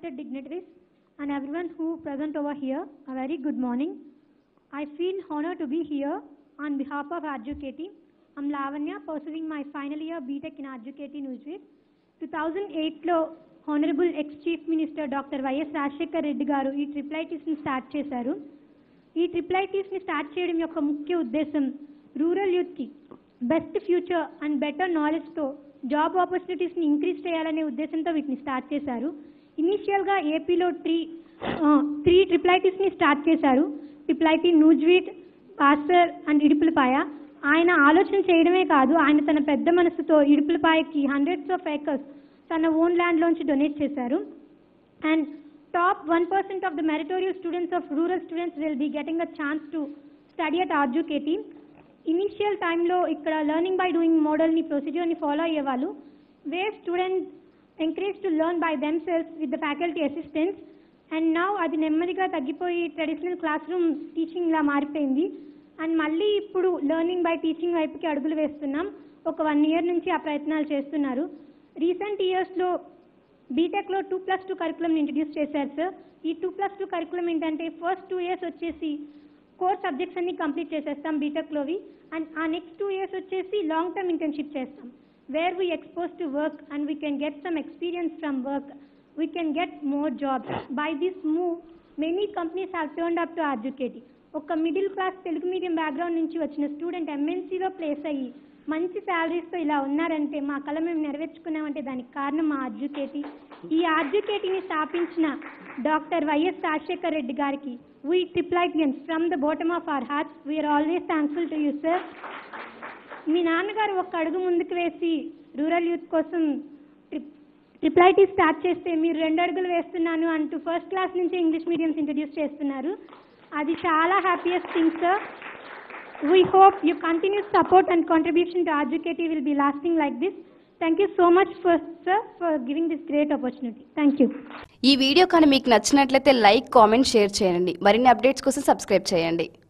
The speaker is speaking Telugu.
respected dignitaries, and everyone who present over here, a very good morning. I feel honored to be here on behalf of Adjucati. I'm Lavanya, pursuing my final year BTech in Adjucati Nujveer. 2008లో honourable ex chief minister doctor YS Rajasekhar Reddy garu ఈ ట్రిప్లైటిస్ని స్టార్ట్ చేశారు ఈ ట్రిప్లైటిస్ని స్టార్ట్ చేయడం యొక్క ముఖ్య ఉద్దేశం రూరల్ యూత్కి బెస్ట్ ఫ్యూచర్ అండ్ బెటర్ నాలెడ్జ్తో జాబ్ ఆపర్చునిటీస్ని ఇంక్రీజ్ చేయాలనే ఉద్దేశంతో వీటిని స్టార్ట్ చేశారు ఇనీషియల్గా ఏపీలో త్రీ త్రీ ట్రిప్లైటిస్ని స్టార్ట్ చేశారు ట్రిప్లైటి నూజ్వీట్ పాస్టర్ అండ్ ఇడుపులపాయ ఆయన ఆలోచన చేయడమే కాదు ఆయన తన పెద్ద మనసుతో ఇడుపులపాయకి హండ్రెడ్స్ ఆఫ్ ఏకర్స్ తన ఓన్ ల్యాండ్లోంచి డొనేట్ చేశారు and top one percent of the meritorious students of rural students will be getting a chance to study at RGUKT initial టైంలో ఇక్కడ లెర్నింగ్ బై డూయింగ్ మోడల్ని ప్రొసీజర్ని ఫాలో అయ్యేవాళ్ళు we students encourage to learn by themselves with the faculty assistants and now అది నెమ్మదిగా తగ్గిపోయి ట్రెడిషనల్ క్లాస్ రూమ్ టీచింగ్లా మారిపోయింది అండ్ మళ్ళీ ఇప్పుడు లెర్నింగ్ బై టీచింగ్ వైపుకి అడుగులు వేస్తున్నాం ఒక వన్ ఇయర్ నుంచి ఆ ప్రయత్నాలు చేస్తున్నారు రీసెంట్ ఇయర్స్లో బీటెక్లో two plus two curriculum introduce చేశారు సార్ ఈ టూ ప్లస్ టూ కరికులం ఏంటంటే ఫస్ట్ టూ ఇయర్స్ వచ్చేసి కోర్ సబ్జెక్ట్స్ అన్ని కంప్లీట్ చేసేస్తాం బీటెక్లోవి అండ్ ఆ నెక్స్ట్ టూ ఇయర్స్ వచ్చేసి లాంగ్ టర్మ్ ఇంటర్న్షిప్ చేస్తాం where we expose to work and we can get some experience from work we can get more jobs by this move many companies have turn up to RGUKT ఒక middle class Telugu medium background నుంచి వచ్చిన స్టూడెంట్ ఎంఎన్సీలో ప్లేస్ అయ్యి మంచి శాలరీస్తో ఇలా ఉన్నారంటే మా కళ మేము నెరవేర్చుకున్నామంటే దానికి కారణం మా అడ్యుకేటి ఈ అడ్యుకేటిని స్థాపించిన డాక్టర్ వైఎస్ రాజశేఖర్ రెడ్డి గారికి we triple ITians from the bottom of our hearts we're always thankful to you sir మీ నాన్నగారు ఒక అడుగు ముందుకు వేసి రూరల్ యూత్ కోసం ట్రిప్ ట్రిప్లైటీ స్టార్ట్ చేస్తే మీరు రెండు అడుగులు వేస్తున్నాను అంటూ ఫస్ట్ క్లాస్ నుంచి ఇంగ్లీష్ మీడియంస్ ఇంట్రడ్యూస్ చేస్తున్నారు అది చాలా happiest thing sir we hope you continues support and contribution to educative will be lasting like this thank you so much for sir for giving this great opportunity thank you ఈ వీడియో కానీ మీకు నచ్చినట్లయితే లైక్ కామెంట్ షేర్ చేయండి మరిన్ని అప్డేట్స్ కోసం సబ్స్క్రైబ్ చేయండి